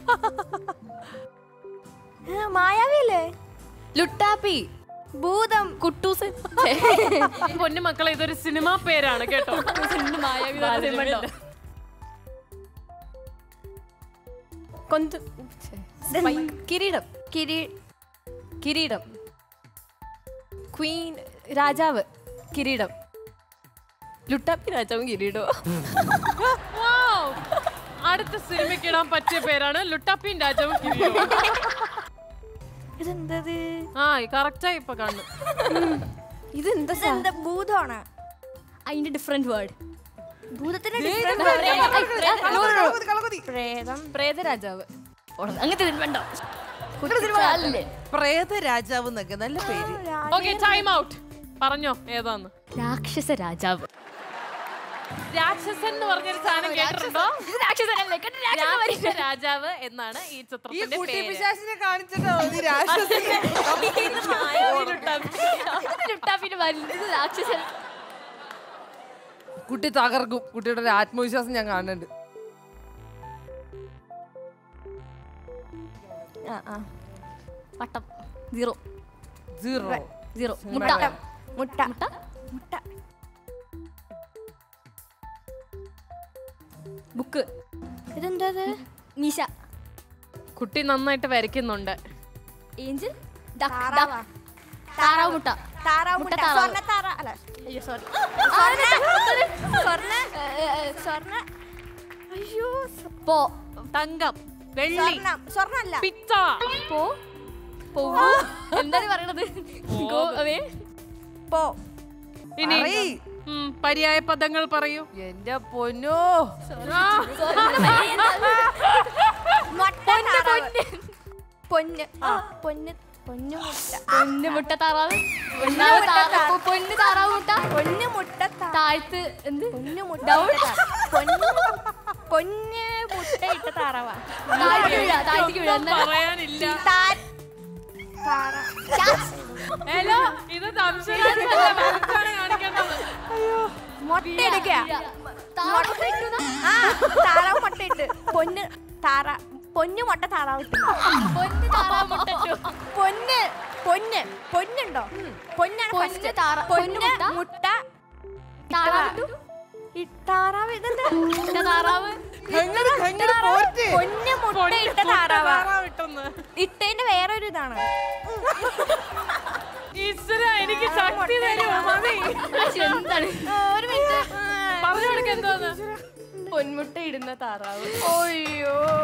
മായാവിയല്ലേ ലുട്ടാപ്പി ഭൂതം കുട്ടൂസ് പൊന്നു മക്കളെ ഇതൊരു സിനിമാ പേരാണ് കേട്ടോ മായാവി എന്ന് പറഞ്ഞ സിനിമ ഉണ്ടോ? കൊന്ത് സ്പൈ- കിരീടം കിരി കിരീടം ക്വീൻ രാജാവ് കിരീടം ലുട്ടാപ്പി രാജാവും കിരീടവും Wow. അടുത്ത സിനിമയ്ക്ക് ഇടാൻ പറ്റിയ പേരാണ് ലുട്ടാപ്പിയും രാജാവും കിരീടവും. ഇതെന്തത് ആ കറക്റ്റായി ഇപ്പൊ കാണുന്നു ഇതെന്താ സാ- ഇതെന്താ ഭൂതമാണ് അതിന്റെ ഡിഫറെന്റ് വേർഡ് ഭൂതത്തിന്റെ പ്രേതം പ്രേത രാജാവ് അങ്ങനത്തെ സിനിമ പ്രേത രാജാവ് എന്നൊക്കെ നല്ല പേര് ഓക്കെ ടൈം ഔട്ട് പറഞ്ഞോ ഏതാന്ന് രാക്ഷസ രാജാവ് രാക്ഷസൻ എന്ന് പറഞ്ഞൊരു സാധനം കേട്ടിട്ടുണ്ടോ ഇത് രാക്ഷസനല്ലേ കേട്ടോ, രാക്ഷസൻ രാക്ഷസ രാജാവ് എന്നാണ് ഈ ഈ ചിത്രത്തിന്റെ കുട്ടി പേര് പിശാചിനെ കാണിച്ചിട്ടോ ഇത് രാക്ഷസിയെ മായാവി ലുട്ടാപ്പി. ഇത് ലുട്ടാപ്പിന്റെ ഭാര്യ ഇത് രാക്ഷസൻ കുട്ടി തകർക്കും കുട്ടിയുടെ ഒരു ആത്മവിശ്വാസം ഞാൻ കാണുന്നുണ്ട് ആ ആ പട്ടം സീറോ സീറോ സീറോ മുട്ട മുട്ട മുട്ട മുട്ട ബുക്ക് ഇതെന്താ മീശ കുട്ടി നന്നായിട്ട് വരയ്ക്കുന്നുണ്ട് ഏഞ്ചൽ താറാവാ. താറാവ് മുട്ട താറാവ് മുട്ട മുട്ട താറാവ്. സ്വർണ്ണ താറ അല്ല അയ്യോ സോറി സ്വർണ്ണ സ്വർണ്ണ അയ്യോ സ്വ- പോ തങ്കം വെള്ളി സ്വർണ്ണം സ്വർണ്ണല്ല പിച്ച പോ പോവൂ എന്താണ് പറയണത് ഗോ അവേ പോ ഇനി പറയ്. ഉം, പര്യായ പദങ്ങൾ പറയൂ എന്റെ പൊന്നോ ആ, മുട്ട താറാവ്. പൊന്ന് ആ, പൊന്ന് പൊന്നു മുട്ട പൊന്ന് മുട്ട താറാവ് പൊന്നാവ് താറാവ് പൊന്ന് താറാവ് മുട്ട പൊന്നു മുട്ട താ- താഴ്ത്ത് എന്ത് പൊന്നു മുട്ട ഇട്ട താ- പൊന്നു പൊന്ന് മുട്ട ഇട്ട താറാവാ താഴ്ത്തിക്ക് വീഴ താഴ്ത്തിക്ക് വീഴ ഒന്നും പറയാനില്ല താ- താറ ഹലോ ഇത് സംശയമാണ് കാണിക്കേണ്ടത് മുട്ട എടുക്കുക താറാവ് മുട്ട ഇട്ടുന്ന? ആ താറാവ് മുട്ട ഇട്ട് പൊന്ന് താറ പൊന്നു മുട്ട താറാവ് ഇട്ടു പൊന്ന് താറാവ് മുട്ട ഇട്ടു. പൊന്ന് പൊന്ന് പൊന്നുണ്ടോ പൊന്നാണ് പൊന്ന് first. താറ- പൊന്ന് പൊന്ന് മുട്ട താറാവ് ഇട്ടു. ഇ- താറാവ് ഇതെന്താ മുട്ട താറാവ് എങ്ങനെ എങ്ങനെ പോറ്റ് പൊന്ന് മുട്ട ഇട്ട താറാവാ വിട്ടെന്ന് ഇട്ടതിന്റെ വേറെ ഒരു ഇതാണ് ഈശ്വര എനിക്ക് ശക്തി തരുമോ മതി പക്ഷെ എന്താണ് ഒരു മിനിറ്റ് പറഞ്ഞു കൊടുക്ക എന്തോന്ന് പൊന്മുട്ട ഇടുന്ന താറാവ് അയ്യോ